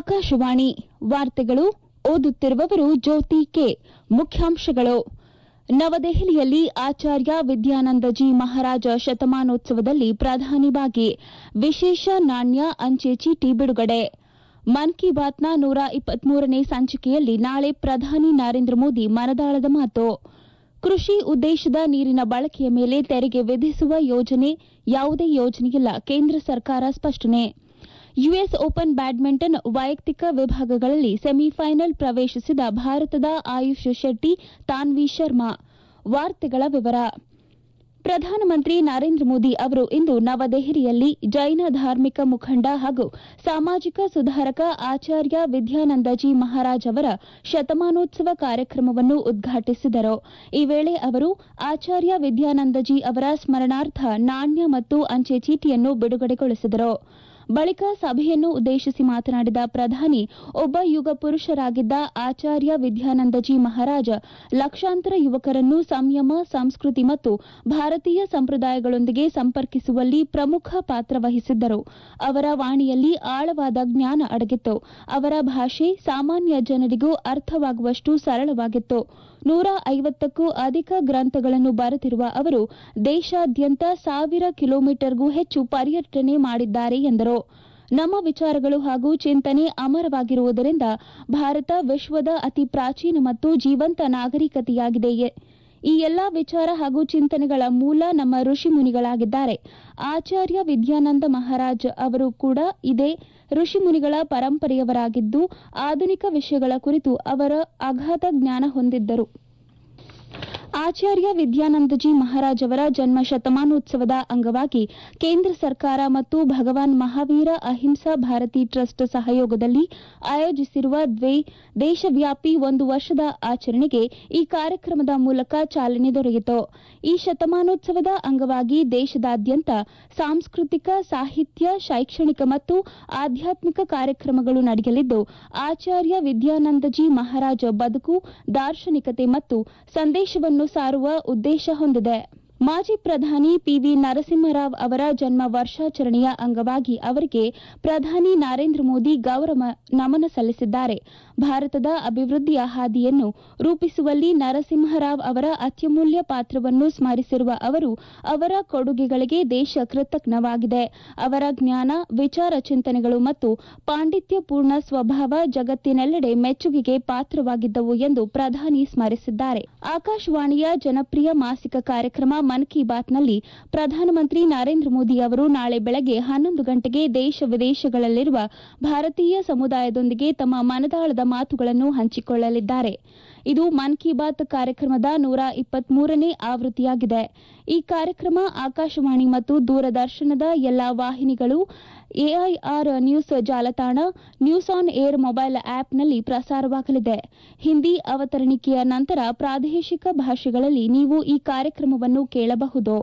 ಆಕಾಶವಾಣಿ ವಾರ್ತೆಗಳು ಓದುತ್ತಿರುವವರು ಜ್ಯೋತಿ ಕೆ ಮುಖ್ಯಾಂಶಗಳು ನವದೆಹಲಿಯಲ್ಲಿ ಆಚಾರ್ಯ ವಿದ್ಯಾನಂದಜಿ ಮಹಾರಾಜ ಶತಮಾನೋತ್ಸವದಲ್ಲಿ ಪ್ರಧಾನಿ ಭಾಗಿ ವಿಶೇಷ ನಾಣ್ಯ ಅಂಚೆ ಚೀಟಿ ಬಿಡುಗಡೆ ಮನ್ ಕಿ ಬಾತ್ನ ನೂರ ಇಪ್ಪತ್ಮೂರನೇ ಸಂಚಿಕೆಯಲ್ಲಿ ನಾಳೆ ಪ್ರಧಾನಿ ನರೇಂದ್ರ ಮೋದಿ ಮನದಾಳದ ಮಾತು ಕೃಷಿ ಉದ್ದೇಶದ ನೀರಿನ ಬಳಕೆಯ ಮೇಲೆ ತೆರಿಗೆ ವಿಧಿಸುವ ಯೋಜನೆ ಯಾವುದೇ ಯೋಜನೆಯಿಲ್ಲ ಕೇಂದ್ರ ಸರ್ಕಾರ ಸ್ಪಷ್ಟನೆ ಯುಎಸ್ ಓಪನ್ ಬ್ಯಾಡ್ಮಿಂಟನ್ ವೈಯಕ್ತಿಕ ವಿಭಾಗಗಳಲ್ಲಿ ಸೆಮಿಫೈನಲ್ ಪ್ರವೇಶಿಸಿದ ಭಾರತದ ಆಯುಷ್ ಶೆಟ್ಟಿ ತಾನ್ವಿ ಶರ್ಮಾ ವಾರ್ತೆಗಳ ವಿವರ ಪ್ರಧಾನಮಂತ್ರಿ ನರೇಂದ್ರ ಮೋದಿ ಅವರು ಇಂದು ನವದೆಹಲಿಯಲ್ಲಿ ಜೈನ ಧಾರ್ಮಿಕ ಮುಖಂಡ ಹಾಗೂ ಸಾಮಾಜಿಕ ಸುಧಾರಕ ಆಚಾರ್ಯ ವಿದ್ಯಾನಂದಜಿ ಮಹಾರಾಜ್ ಅವರ ಶತಮಾನೋತ್ಸವ ಕಾರ್ಯಕ್ರಮವನ್ನು ಉದ್ಘಾಟಿಸಿದರು ಈ ವೇಳೆ ಅವರು ಆಚಾರ್ಯ ವಿದ್ಯಾನಂದಜಿ ಅವರ ಸ್ಮರಣಾರ್ಥ ನಾಣ್ಯ ಮತ್ತು ಅಂಚೆ ಚೀಟಿಯನ್ನು ಬಿಡುಗಡೆಗೊಳಿಸಿದರು ಬಳಿಕ ಸಭೆಯನ್ನು ಉದ್ದೇಶಿಸಿ ಮಾತನಾಡಿದ ಪ್ರಧಾನಿ ಒಬ್ಬ ಯುಗ ಪುರುಷರಾಗಿದ್ದ ಆಚಾರ್ಯ ವಿದ್ಯಾನಂದಜಿ ಮಹಾರಾಜ ಲಕ್ಷಾಂತರ ಯುವಕರನ್ನು ಸಂಯಮ ಸಂಸ್ಕೃತಿ ಮತ್ತು ಭಾರತೀಯ ಸಂಪ್ರದಾಯಗಳೊಂದಿಗೆ ಸಂಪರ್ಕಿಸುವಲ್ಲಿ ಪ್ರಮುಖ ಪಾತ್ರ ವಹಿಸಿದ್ದರು ಅವರ ವಾಣಿಯಲ್ಲಿ ಆಳವಾದ ಜ್ಞಾನ ಅಡಗಿತ್ತು ಅವರ ಭಾಷೆ ಸಾಮಾನ್ಯ ಜನರಿಗೂ ಅರ್ಥವಾಗುವಷ್ಟು ಸರಳವಾಗಿತ್ತು ನೂರ ಐವತ್ತಕ್ಕೂ ಅಧಿಕ ಗ್ರಂಥಗಳನ್ನು ಬರೆದಿರುವ ಅವರು ದೇಶಾದ್ಯಂತ ಸಾವಿರ ಕಿಲೋಮೀಟರ್ಗೂ ಹೆಚ್ಚು ಪರ್ಯಟನೆ ಮಾಡಿದ್ದಾರೆ ಎಂದರು ನಮ್ಮ ವಿಚಾರಗಳು ಹಾಗೂ ಚಿಂತನೆ ಅಮರವಾಗಿರುವುದರಿಂದ ಭಾರತ ವಿಶ್ವದ ಅತಿ ಪ್ರಾಚೀನ ಮತ್ತು ಜೀವಂತ ನಾಗರಿಕತೆಯಾಗಿದೆ ಈ ಎಲ್ಲಾ ವಿಚಾರ ಹಾಗೂ ಚಿಂತನೆಗಳ ಮೂಲ ನಮ್ಮ ಋಷಿ ಮುನಿಗಳಾಗಿದ್ದಾರೆ ಆಚಾರ್ಯ ವಿದ್ಯಾನಂದ ಮಹಾರಾಜ್ ಅವರು ಕೂಡ ಇದೇ ಋಷಿ ಮುನಿಗಳ ಪರಂಪರೆಯವರಾಗಿದ್ದು ಆಧುನಿಕ ವಿಷಯಗಳ ಕುರಿತು ಅವರ ಅಗಾಧ ಜ್ಞಾನ ಹೊಂದಿದ್ದರು ಆಚಾರ್ಯ ವಿದ್ಯಾನಂದಜಿ ಮಹಾರಾಜ್ ಅವರ ಜನ್ಮ ಶತಮಾನೋತ್ಸವದ ಅಂಗವಾಗಿ ಕೇಂದ್ರ ಸರ್ಕಾರ ಮತ್ತು ಭಗವಾನ್ ಮಹಾವೀರ ಅಹಿಂಸಾ ಭಾರತಿ ಟ್ರಸ್ಟ್ ಸಹಯೋಗದಲ್ಲಿ ಆಯೋಜಿಸಿರುವ ದೇಶವ್ಯಾಪಿ ಒಂದು ವರ್ಷದ ಆಚರಣೆಗೆ ಈ ಕಾರ್ಯಕ್ರಮದ ಮೂಲಕ ಚಾಲನೆ ದೊರೆಯಿತು ಈ ಶತಮಾನೋತ್ಸವದ ಅಂಗವಾಗಿ ದೇಶದಾದ್ಯಂತ ಸಾಂಸ್ಕೃತಿಕ ಸಾಹಿತ್ಯ ಶೈಕ್ಷಣಿಕ ಮತ್ತು ಆಧ್ಯಾತ್ಮಿಕ ಕಾರ್ಯಕ್ರಮಗಳು ನಡೆಯಲಿದ್ದು ಆಚಾರ್ಯ ವಿದ್ಯಾನಂದಜಿ ಮಹಾರಾಜ ಬದುಕು ದಾರ್ಶನಿಕತೆ ಮತ್ತು ಸಂದೇಶವನ್ನು ಸಾರುವ ಉದ್ದೇಶ ಹೊಂದಿದೆ ಮಾಜಿ ಪ್ರಧಾನಿ ಪಿವಿ ನರಸಿಂಹರಾವ್ ಅವರ ಜನ್ಮ ವರ್ಷಾಚರಣೆಯ ಅಂಗವಾಗಿ ಅವರಿಗೆ ಪ್ರಧಾನಿ ನರೇಂದ್ರ ಮೋದಿ ಗೌರವ ನಮನ ಸಲ್ಲಿಸಿದ್ದಾರೆ ಭಾರತದ ಅಭಿವೃದ್ಧಿಯ ಹಾದಿಯನ್ನು ರೂಪಿಸುವಲ್ಲಿ ನರಸಿಂಹರಾವ್ ಅವರ ಅತ್ಯಮೂಲ್ಯ ಪಾತ್ರವನ್ನು ಸ್ಮರಿಸಿರುವ ಅವರು ಅವರ ಕೊಡುಗೆಗಳಿಗೆ ದೇಶ ಕೃತಜ್ಞವಾಗಿದೆ ಅವರ ಜ್ಞಾನ ವಿಚಾರ ಚಿಂತನೆಗಳು ಮತ್ತು ಪಾಂಡಿತ್ಯಪೂರ್ಣ ಸ್ವಭಾವ ಜಗತ್ತಿನೆಲ್ಲೆಡೆ ಮೆಚ್ಚುಗೆಗೆ ಪಾತ್ರವಾಗಿದ್ದವು ಎಂದು ಪ್ರಧಾನಿ ಸ್ಮರಿಸಿದ್ದಾರೆ ಆಕಾಶವಾಣಿಯ ಜನಪ್ರಿಯ ಮಾಸಿಕ ಕಾರ್ಯಕ್ರಮ ಮನ್ ಕಿ ಬಾತ್ನಲ್ಲಿ ಪ್ರಧಾನಮಂತ್ರಿ ನರೇಂದ್ರ ಮೋದಿ ಅವರು ನಾಳೆ ಬೆಳಗ್ಗೆ ಹನ್ನೊಂದು ಗಂಟೆಗೆ ದೇಶ ವಿದೇಶಗಳಲ್ಲಿರುವ ಭಾರತೀಯ ಸಮುದಾಯದೊಂದಿಗೆ ತಮ್ಮ ಮನದಾಳದ ಮಾತುಗಳನ್ನು ಹಂಚಿಕೊಳ್ಳಲಿದ್ದಾರೆ ಇದು ಮನ್ ಕಿ ಬಾತ್ ಕಾರ್ಯಕ್ರಮದ ನೂರ ಇಪ್ಪತ್ಮೂರನೇ ಆವೃತ್ತಿಯಾಗಿದೆ ಈ ಕಾರ್ಯಕ್ರಮ ಆಕಾಶವಾಣಿ ಮತ್ತು ದೂರದರ್ಶನದ ಎಲ್ಲಾ ವಾಹಿನಿಗಳು ಎಐಆರ್ ನ್ಯೂಸ್ ಜಾಲತಾಣ ನ್ಯೂಸ್ ಆನ್ ಏರ್ ಮೊಬೈಲ್ ಆಪ್ನಲ್ಲಿ ಪ್ರಸಾರವಾಗಲಿದೆ ಹಿಂದಿ ಅವತರಣಿಕೆಯ ನಂತರ ಪ್ರಾದೇಶಿಕ ಭಾಷೆಗಳಲ್ಲಿ ನೀವು ಈ ಕಾರ್ಯಕ್ರಮವನ್ನು ಕೇಳಬಹುದು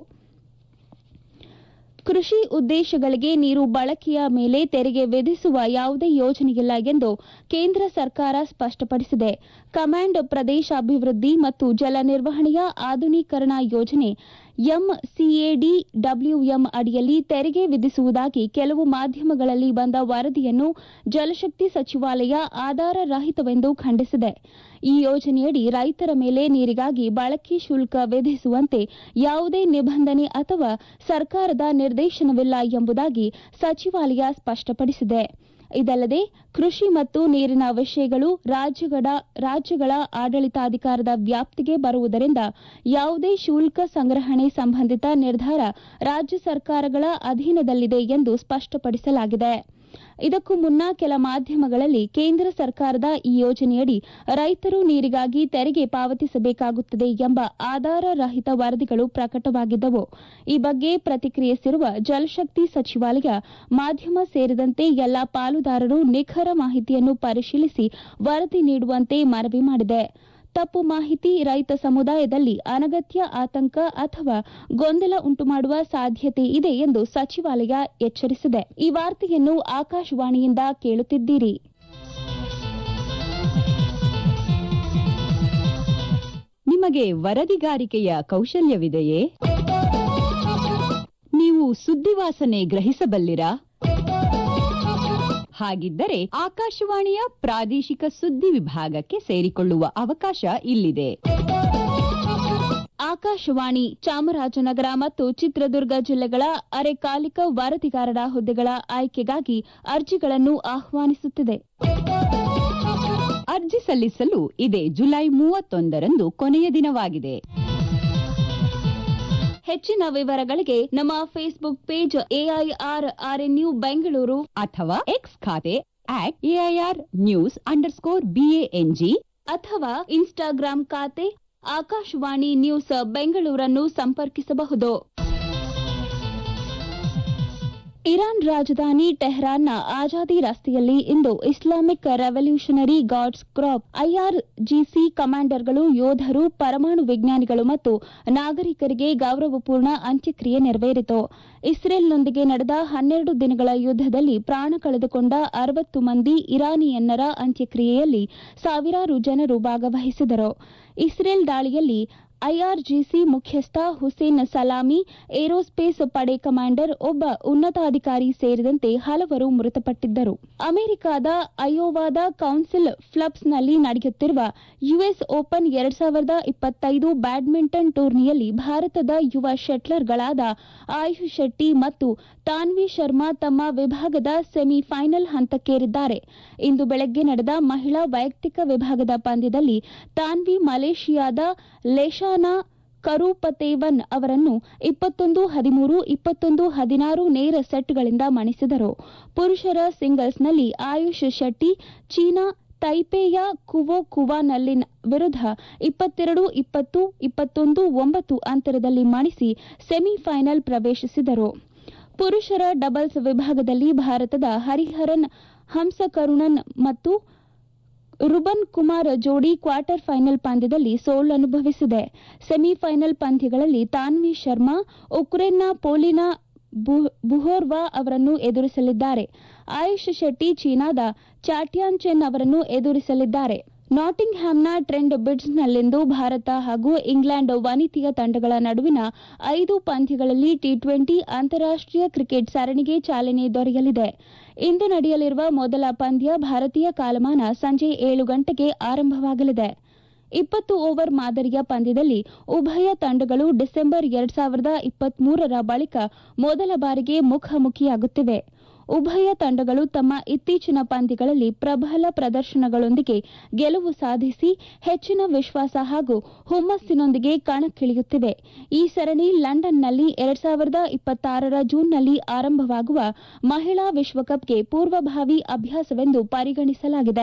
ಕೃಷಿ ಉದ್ದೇಶಗಳಿಗೆ ನೀರು ಬಳಕೆಯ ಮೇಲೆ ತೆರಿಗೆ ವಿಧಿಸುವ ಯಾವುದೇ ಯೋಜನೆಯಿಲ್ಲ ಎಂದು ಕೇಂದ್ರ ಸರ್ಕಾರ ಸ್ಪಷ್ಟಪಡಿಸಿದೆ ಕಮಾಂಡ್ ಪ್ರದೇಶಾಭಿವೃದ್ಧಿ ಮತ್ತು ಜಲ ನಿರ್ವಹಣೆಯ ಆಧುನೀಕರಣ ಯೋಜನೆ ಎಂಸಿಎಡಿ ಡಬ್ಲ್ಯೂಎಂ ಅಡಿಯಲ್ಲಿ ತೆರಿಗೆ ವಿಧಿಸುವುದಾಗಿ ಕೆಲವು ಮಾಧ್ಯಮಗಳಲ್ಲಿ ಬಂದ ವರದಿಯನ್ನು ಜಲಶಕ್ತಿ ಸಚಿವಾಲಯ ಆಧಾರರಹಿತವೆಂದು ಖಂಡಿಸಿದೆ ಈ ಯೋಜನೆಯಡಿ ರೈತರ ಮೇಲೆ ನೀರಿಗಾಗಿ ಬಳಕೆ ಶುಲ್ಕ ವಿಧಿಸುವಂತೆ ಯಾವುದೇ ನಿಬಂಧನೆ ಅಥವಾ ಸರ್ಕಾರದ ನಿರ್ದೇಶನವಿಲ್ಲ ಎಂಬುದಾಗಿ ಸಚಿವಾಲಯ ಸ್ಪಷ್ಟಪಡಿಸಿದೆ ಇದಲ್ಲದೆ ಕೃಷಿ ಮತ್ತು ನೀರಿನ ವಿಷಯಗಳು ರಾಜ್ಯಗಳ ಆಡಳಿತಾಧಿಕಾರದ ವ್ಯಾಪ್ತಿಗೆ ಬರುವುದರಿಂದ ಯಾವುದೇ ಶುಲ್ಕ ಸಂಗ್ರಹಣೆ ಸಂಬಂಧಿತ ನಿರ್ಧಾರ ರಾಜ್ಯ ಸರ್ಕಾರಗಳ ಅಧೀನದಲ್ಲಿದೆ ಎಂದು ಸ್ಪಷ್ಟಪಡಿಸಲಾಗಿದೆ ಇದಕ್ಕೂ ಮುನ್ನ ಕೆಲ ಮಾಧ್ಯಮಗಳಲ್ಲಿ ಕೇಂದ್ರ ಸರ್ಕಾರದ ಈ ಯೋಜನೆಯಡಿ ರೈತರು ನೀರಿಗಾಗಿ ತೆರಿಗೆ ಪಾವತಿಸಬೇಕಾಗುತ್ತದೆ ಎಂಬ ಆಧಾರರಹಿತ ವರದಿಗಳು ಪ್ರಕಟವಾಗಿದ್ದವು ಈ ಬಗ್ಗೆ ಪ್ರತಿಕ್ರಿಯಿಸಿರುವ ಜಲಶಕ್ತಿ ಸಚಿವಾಲಯ ಮಾಧ್ಯಮ ಸೇರಿದಂತೆ ಎಲ್ಲಾ ಪಾಲುದಾರರು ನಿಖರ ಮಾಹಿತಿಯನ್ನು ಪರಿಶೀಲಿಸಿ ವರದಿ ನೀಡುವಂತೆ ಮನವಿ ಮಾಡಿದೆ ತಪ್ಪು ಮಾಹಿತಿ ರೈತ ಸಮುದಾಯದಲ್ಲಿ ಅನಗತ್ಯ ಆತಂಕ ಅಥವಾ ಗೊಂದಲ ಉಂಟುಮಾಡುವ ಸಾಧ್ಯತೆ ಇದೆ ಎಂದು ಸಚಿವಾಲಯ ಎಚ್ಚರಿಸಿದೆ ಈ ವಾರ್ತೆಯನ್ನು ಆಕಾಶವಾಣಿಯಿಂದ ಕೇಳುತ್ತಿದ್ದೀರಿ ನಿಮಗೆ ವರದಿಗಾರಿಕೆಯ ಕೌಶಲ್ಯವಿದೆಯೇ ನೀವು ಸುದ್ದಿವಾಸನೆ ಗ್ರಹಿಸಬಲ್ಲಿರಾ ಹಾಗಿದ್ದರೆ ಆಕಾಶವಾಣಿಯ ಪ್ರಾದೇಶಿಕ ಸುದ್ದಿ ವಿಭಾಗಕ್ಕೆ ಸೇರಿಕೊಳ್ಳುವ ಅವಕಾಶ ಇಲ್ಲಿದೆ ಆಕಾಶವಾಣಿ ಚಾಮರಾಜನಗರ ಮತ್ತು ಚಿತ್ರದುರ್ಗ ಜಿಲ್ಲೆಗಳ ಅರೆಕಾಲಿಕ ವರದಿಗಾರರ ಹುದ್ದೆಗಳ ಆಯ್ಕೆಗಾಗಿ ಅರ್ಜಿಗಳನ್ನು ಆಹ್ವಾನಿಸುತ್ತಿದೆ ಅರ್ಜಿ ಸಲ್ಲಿಸಲು ಇದೇ ಜುಲೈ ಮೂವತ್ತೊಂದರಂದು ಕೊನೆಯ ದಿನವಾಗಿದೆ ಹೆಚ್ಚಿನ ವಿವರಗಳಿಗೆ ನಮ್ಮ Facebook page AIR RNU Bengaluru ಅಥವಾ ಎಕ್ಸ್ ಖಾತೆ at AIR news underscore B A N G ಅಥವಾ ಇನ್ಸ್ಟಾಗ್ರಾಂ ಖಾತೆ ಆಕಾಶವಾಣಿ ನ್ಯೂಸ್ ಬೆಂಗಳೂರನ್ನು ಸಂಪರ್ಕಿಸಬಹುದು ಇರಾನ್ ರಾಜಧಾನಿ ಟೆಹರಾನ್ನ ಆಜಾದಿ ರಸ್ತೆಯಲ್ಲಿ ಇಂದು Islamic revolutionary guards corps IRGC ಕಮಾಂಡರ್ಗಳು ಯೋಧರು ಪರಮಾಣು ವಿಜ್ಞಾನಿಗಳು ಮತ್ತು ನಾಗರಿಕರಿಗೆ ಗೌರವಪೂರ್ಣ ಅಂತ್ಯಕ್ರಿಯೆ ನೆರವೇರಿತು ಇಸ್ರೇಲ್ನೊಂದಿಗೆ ನಡೆದ ಹನ್ನೆರಡು ದಿನಗಳ ಯುದ್ದದಲ್ಲಿ ಪ್ರಾಣ ಕಳೆದುಕೊಂಡ ಅರವತ್ತು ಮಂದಿ ಇರಾನಿಯನ್ನರ ಅಂತ್ಯಕ್ರಿಯೆಯಲ್ಲಿ ಸಾವಿರಾರು ಜನರು ಭಾಗವಹಿಸಿದರು ಇಸ್ರೇಲ್ ದಾಳಿಯಲ್ಲಿ ಐಆರ್ಜಿಸಿ ಮುಖ್ಯಸ್ಥ ಹುಸೇನ್ ಸಲಾಮಿ ಏರೋಸ್ಪೇಸ್ ಪಡೆ ಕಮಾಂಡರ್ ಒಬ್ಬ ಉನ್ನತಾಧಿಕಾರಿ ಸೇರಿದಂತೆ ಹಲವರು ಮೃತಪಟ್ಟಿದ್ದರು ಅಮೆರಿಕದ ಅಯೋವಾದ ಕೌನ್ಸಿಲ್ ಫ್ಲಬ್ಸ್ನಲ್ಲಿ ನಡೆಯುತ್ತಿರುವ ಯುಎಸ್ ಓಪನ್ ಎರಡ್ ಸಾವಿರದ ಇಪ್ಪತ್ತೈದು ಬ್ಯಾಡ್ಮಿಂಟನ್ ಟೂರ್ನಿಯಲ್ಲಿ ಭಾರತದ ಯುವ ಶಟ್ಲರ್ಗಳಾದ ಆಯುಷ್ ಶೆಟ್ಟಿ ಮತ್ತು ತಾನ್ವಿ ಶರ್ಮಾ ತಮ್ಮ ವಿಭಾಗದ ಸೆಮಿಫೈನಲ್ ಹಂತಕ್ಕೇರಿದ್ದಾರೆ ಇಂದು ಬೆಳಗ್ಗೆ ನಡೆದ ಮಹಿಳಾ ವೈಯಕ್ತಿಕ ವಿಭಾಗದ ಪಂದ್ಯದಲ್ಲಿ ತಾನ್ವಿ ಮಲೇಷಿಯಾದ ಲೇಶಾನಾ ಕರುಪತೇವನ್ ಅವರನ್ನು ಇಪ್ಪತ್ತೊಂದು ಹದಿಮೂರು ಇಪ್ಪತ್ತೊಂದು ಹದಿನಾರು ನೇರ ಸೆಟ್ಗಳಿಂದ ಮಣಿಸಿದರು ಪುರುಷರ ಸಿಂಗಲ್ಸ್ನಲ್ಲಿ ಆಯುಷ್ ಶೆಟ್ಟಿ ಚೀನಾ ತೈಪೇಯ ಕುವೋ ಕುವಾನಲ್ಲಿನ್ ವಿರುದ್ಧ ಇಪ್ಪತ್ತೆರಡು ಇಪ್ಪತ್ತು ಇಪ್ಪತ್ತೊಂದು ಒಂಬತ್ತು ಅಂತರದಲ್ಲಿ ಮಣಿಸಿ ಸೆಮಿಫೈನಲ್ ಪ್ರವೇಶಿಸಿದರು ಪುರುಷರ ಡಬಲ್ಸ್ ವಿಭಾಗದಲ್ಲಿ ಭಾರತದ ಹರಿಹರನ್ ಹಂಸಕರುಣನ್ ಮತ್ತು ರುಬನ್ ಕುಮಾರ್ ಜೋಡಿ ಕ್ವಾರ್ಟರ್ ಫೈನಲ್ ಪಂದ್ಯದಲ್ಲಿ ಸೋಲನುಭವಿಸಿದೆ ಸೆಮಿಫೈನಲ್ ಪಂದ್ಯಗಳಲ್ಲಿ ತಾನ್ವಿ ಶರ್ಮಾ ಉಕ್ರೇನ್ನ ಪೋಲಿನಾ ಬುಹೋರ್ವಾ ಅವರನ್ನು ಎದುರಿಸಲಿದ್ದಾರೆ ಆಯುಷ್ ಶೆಟ್ಟಿ ಚೀನಾದ ಚಾಟ್ಯಾನ್ ಚೆನ್ ಅವರನ್ನು ಎದುರಿಸಲಿದ್ದಾರೆ ನಾಟಿಂಗ್ ಹ್ಯಾಮ್ನ ಟ್ರೆಂಡ್ ಬಿಡ್ಸ್ನಲ್ಲಿಂದು ಭಾರತ ಹಾಗೂ ಇಂಗ್ಲೆಂಡ್ ವನಿತೆಯ ತಂಡಗಳ ನಡುವಿನ ಐದು ಪಂದ್ಯಗಳಲ್ಲಿ ಟಿ ಟ್ವೆಂಟಿ ಅಂತಾರಾಷ್ಟೀಯ ಕ್ರಿಕೆಟ್ ಸರಣಿಗೆ ಚಾಲನೆ ದೊರೆಯಲಿದೆ ಇಂದು ನಡೆಯಲಿರುವ ಮೊದಲ ಪಂದ್ಯ ಭಾರತೀಯ ಕಾಲಮಾನ ಸಂಜೆ ಏಳು ಗಂಟೆಗೆ ಆರಂಭವಾಗಲಿದೆ ಇಪ್ಪತ್ತು ಓವರ್ ಮಾದರಿಯ ಪಂದ್ಯದಲ್ಲಿ ಉಭಯ ತಂಡಗಳು ಡಿಸೆಂಬರ್ ಎರಡ್ ಸಾವಿರದ ಇಪ್ಪತ್ಮೂರರ ಬಳಿಕ ಮೊದಲ ಬಾರಿಗೆ ಮುಖಾಮುಖಿಯಾಗುತ್ತಿವೆ ಉಭಯ ತಂಡಗಳು ತಮ್ಮ ಇತ್ತೀಚಿನ ಪಂದ್ಯಗಳಲ್ಲಿ ಪ್ರಬಲ ಪ್ರದರ್ಶನಗಳೊಂದಿಗೆ ಗೆಲುವು ಸಾಧಿಸಿ ಹೆಚ್ಚಿನ ವಿಶ್ವಾಸ ಹಾಗೂ ಹುಮ್ಮಸ್ಸಿನೊಂದಿಗೆ ಕಣಕ್ಕಿಳಿಯುತ್ತಿವೆ ಈ ಸರಣಿ ಲಂಡನ್ನಲ್ಲಿ ಎರಡ್ ಸಾವಿರದ ಇಪ್ಪತ್ತಾರರ ಜೂನ್ನಲ್ಲಿ ಆರಂಭವಾಗುವ ಮಹಿಳಾ ವಿಶ್ವಕಪ್ಗೆ ಪೂರ್ವಭಾವಿ ಅಭ್ಯಾಸವೆಂದು ಪರಿಗಣಿಸಲಾಗಿದೆ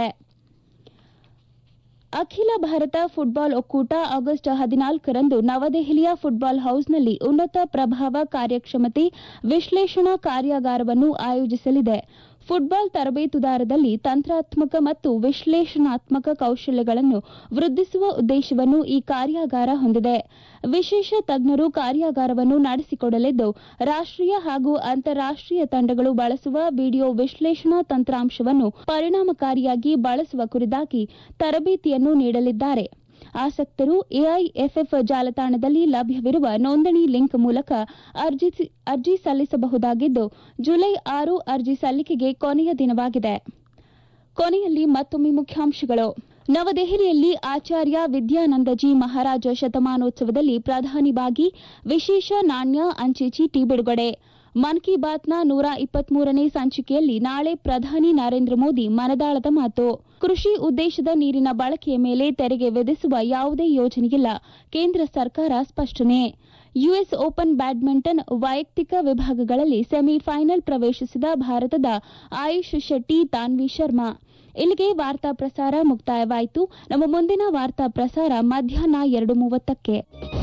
ಅಖಿಲ ಭಾರತ ಫುಟ್ಬಾಲ್ ಒಕ್ಕೂಟ ಆಗಸ್ಟ್ ಹದಿನಾಲ್ಕರಂದು ನವದೆಹಲಿಯ ಫುಟ್ಬಾಲ್ ಹೌಸ್ನಲ್ಲಿ ಉನ್ನತ ಪ್ರಭಾವ ಕಾರ್ಯಕ್ಷಮತೆ ವಿಶ್ಲೇಷಣಾ ಕಾರ್ಯಾಗಾರವನ್ನು ಆಯೋಜಿಸಲಿದೆ ಫುಟ್ಬಾಲ್ ತರಬೇತುದಾರದಲ್ಲಿ ತಂತ್ರಾತ್ಮಕ ಮತ್ತು ವಿಶ್ಲೇಷಣಾತ್ಮಕ ಕೌಶಲ್ಯಗಳನ್ನು ವೃದ್ಧಿಸುವ ಉದ್ದೇಶವನ್ನು ಈ ಕಾರ್ಯಾಗಾರ ಹೊಂದಿದೆ ವಿಶೇಷ ತಜ್ಞರು ಕಾರ್ಯಾಗಾರವನ್ನು ನಡೆಸಿಕೊಡಲಿದ್ದು ರಾಷ್ಟೀಯ ಹಾಗೂ ಅಂತಾರಾಷ್ಟೀಯ ತಂಡಗಳು ಬಳಸುವ ವಿಡಿಯೋ ವಿಶ್ಲೇಷಣಾ ತಂತ್ರಾಂಶವನ್ನು ಪರಿಣಾಮಕಾರಿಯಾಗಿ ಬಳಸುವ ಕುರಿತಾಗಿ ತರಬೇತಿಯನ್ನು ನೀಡಲಿದ್ದಾರೆ ಆಸಕ್ತರು ಎಐಎಫ್ಎಫ್ ಜಾಲತಾಣದಲ್ಲಿ ಲಭ್ಯವಿರುವ ನೋಂದಣಿ ಲಿಂಕ್ ಮೂಲಕ ಅರ್ಜಿ ಸಲ್ಲಿಸಬಹುದಾಗಿದ್ದು ಜುಲೈ ಆರು ಅರ್ಜಿ ಸಲ್ಲಿಕೆಗೆ ಕೊನೆಯ ದಿನವಾಗಿದೆ ಕೊನೆಯಲ್ಲಿ ಮತ್ತೊಮ್ಮೆ ಮುಖ್ಯಾಂಶಗಳು ನವದೆಹಲಿಯಲ್ಲಿ ಆಚಾರ್ಯ ವಿದ್ಯಾನಂದಜಿ ಮಹಾರಾಜ ಶತಮಾನೋತ್ಸವದಲ್ಲಿ ಪ್ರಧಾನಿ ಭಾಗಿ ವಿಶೇಷ ನಾಣ್ಯ ಅಂಚೆ ಚೀಟಿ ಬಿಡುಗಡೆ ಮನ್ ಕಿ ಬಾತ್ನ ನೂರ ಇಪ್ಪತ್ಮೂರನೇ ಸಂಚಿಕೆಯಲ್ಲಿ ನಾಳೆ ಪ್ರಧಾನಿ ನರೇಂದ್ರ ಮೋದಿ ಮನದಾಳದ ಮಾತು ಕೃಷಿ ಉದ್ದೇಶದ ನೀರಿನ ಬಳಕೆಯ ಮೇಲೆ ತೆರಿಗೆ ವಿಧಿಸುವ ಯಾವುದೇ ಯೋಜನೆಯಿಲ್ಲ ಕೇಂದ್ರ ಸರ್ಕಾರ ಸ್ಪಷ್ಟನೆ ಯುಎಸ್ ಓಪನ್ ಬ್ಯಾಡ್ಮಿಂಟನ್ ವೈಯಕ್ತಿಕ ವಿಭಾಗಗಳಲ್ಲಿ ಸೆಮಿಫೈನಲ್ ಪ್ರವೇಶಿಸಿದ ಭಾರತದ ಆಯುಷ್ ಶೆಟ್ಟಿ ತಾನ್ವಿ ಶರ್ಮಾ ಇಲ್ಲಿಗೆ ವಾರ್ತಾ ಪ್ರಸಾರ ಮುಕ್ತಾಯವಾಯಿತು ನಮ್ಮ ಮುಂದಿನ ವಾರ್ತಾ ಪ್ರಸಾರ ಮಧ್ಯಾಹ್ನ ಎರಡು ಮೂವತ್ತಕ್ಕೆ